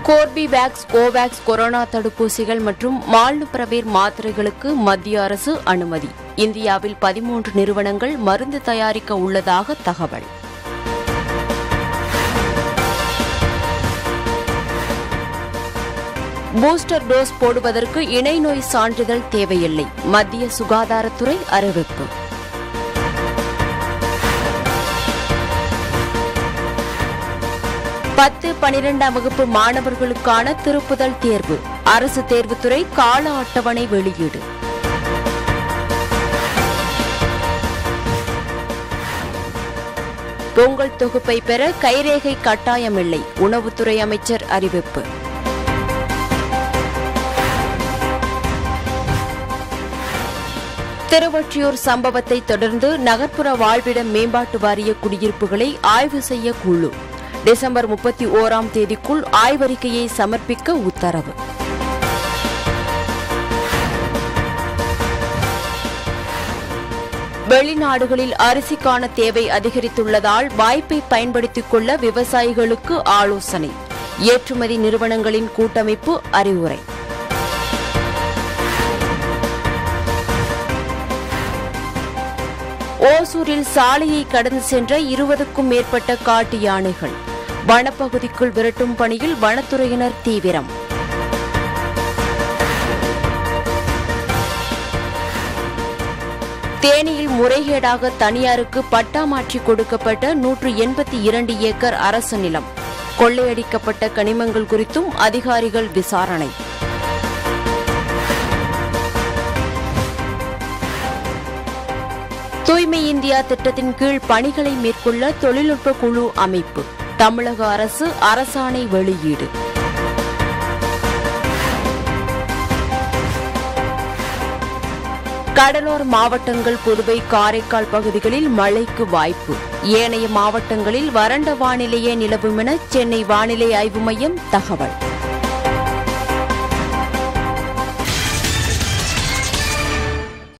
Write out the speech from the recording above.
Corbevax Covax corona தடுப்பூசிகள் மற்றும் மால்னுபிரவேர் மாத்திரைகளுக்கு மத்திய அரசு அனுமதி இந்தியாவில் பதிமூன்று நிறுவனங்கள் மருந்து தயாரிக்க உள்ளதாக தகவல் பூஸ்டர் டோஸ் போடுவதற்கு இணை நோய் சான்றிதழ் தேவையில்லை மத்திய சுகாதாரத்துறை அறிவிப்பு பத்து பனிரெண்டாம் வகுப்பு மாணவர்களுக்கான திருப்புதல் தேர்வு அரசு தேர்வுத்துறை கால அட்டவணை வெளியீடு பொங்கல் தொகுப்பை பெற கைரேகை கட்டாயமில்லை உணவுத்துறை அமைச்சர் அறிவிப்பு திருவொற்றியூர் சம்பவத்தை தொடர்ந்து நகர்ப்புற வாழ்விட மேம்பாட்டு வாரிய குடியிருப்புகளை ஆய்வு செய்ய குழு டிசம்பர் முப்பத்தி ஓராம் தேதிக்குள் ஆய்வறிக்கையை சமர்ப்பிக்க உத்தரவு வெளிநாடுகளில் அரிசிக்கான தேவை அதிகரித்துள்ளதால் வாய்ப்பை பயன்படுத்திக் கொள்ள விவசாயிகளுக்கு ஆலோசனை ஏற்றுமதி நிறுவனங்களின் கூட்டமைப்பு அறிவுரை ஓசூரில் சாலையை கடந்து சென்ற இருபதுக்கும் மேற்பட்ட காட்டு யானைகள் வனப்பகுதிக்குள் விரட்டும் பணியில் வனத்துறையினர் தீவிரம் தேனியில் முறைகேடாக தனியாருக்கு பட்டா மாற்றி கொடுக்கப்பட்ட நூற்று எண்பத்தி இரண்டு ஏக்கர் அரசு நிலம் கொள்ளையடிக்கப்பட்ட கனிமங்கள் குறித்தும் அதிகாரிகள் விசாரணை தூய்மை இந்தியா திட்டத்தின் கீழ் பணிகளை மேற்கொள்ள தொழில்நுட்ப குழு அமைப்பு தமிழக அரசு அரசாணை வெளியீடு கடலோர மாவட்டங்கள் புதுவை காரைக்கால் பகுதிகளில் மழைக்கு வாய்ப்பு ஏனைய மாவட்டங்களில் வறண்ட வானிலையே நிலவும் என சென்னை வானிலை ஆய்வு மையம் தகவல்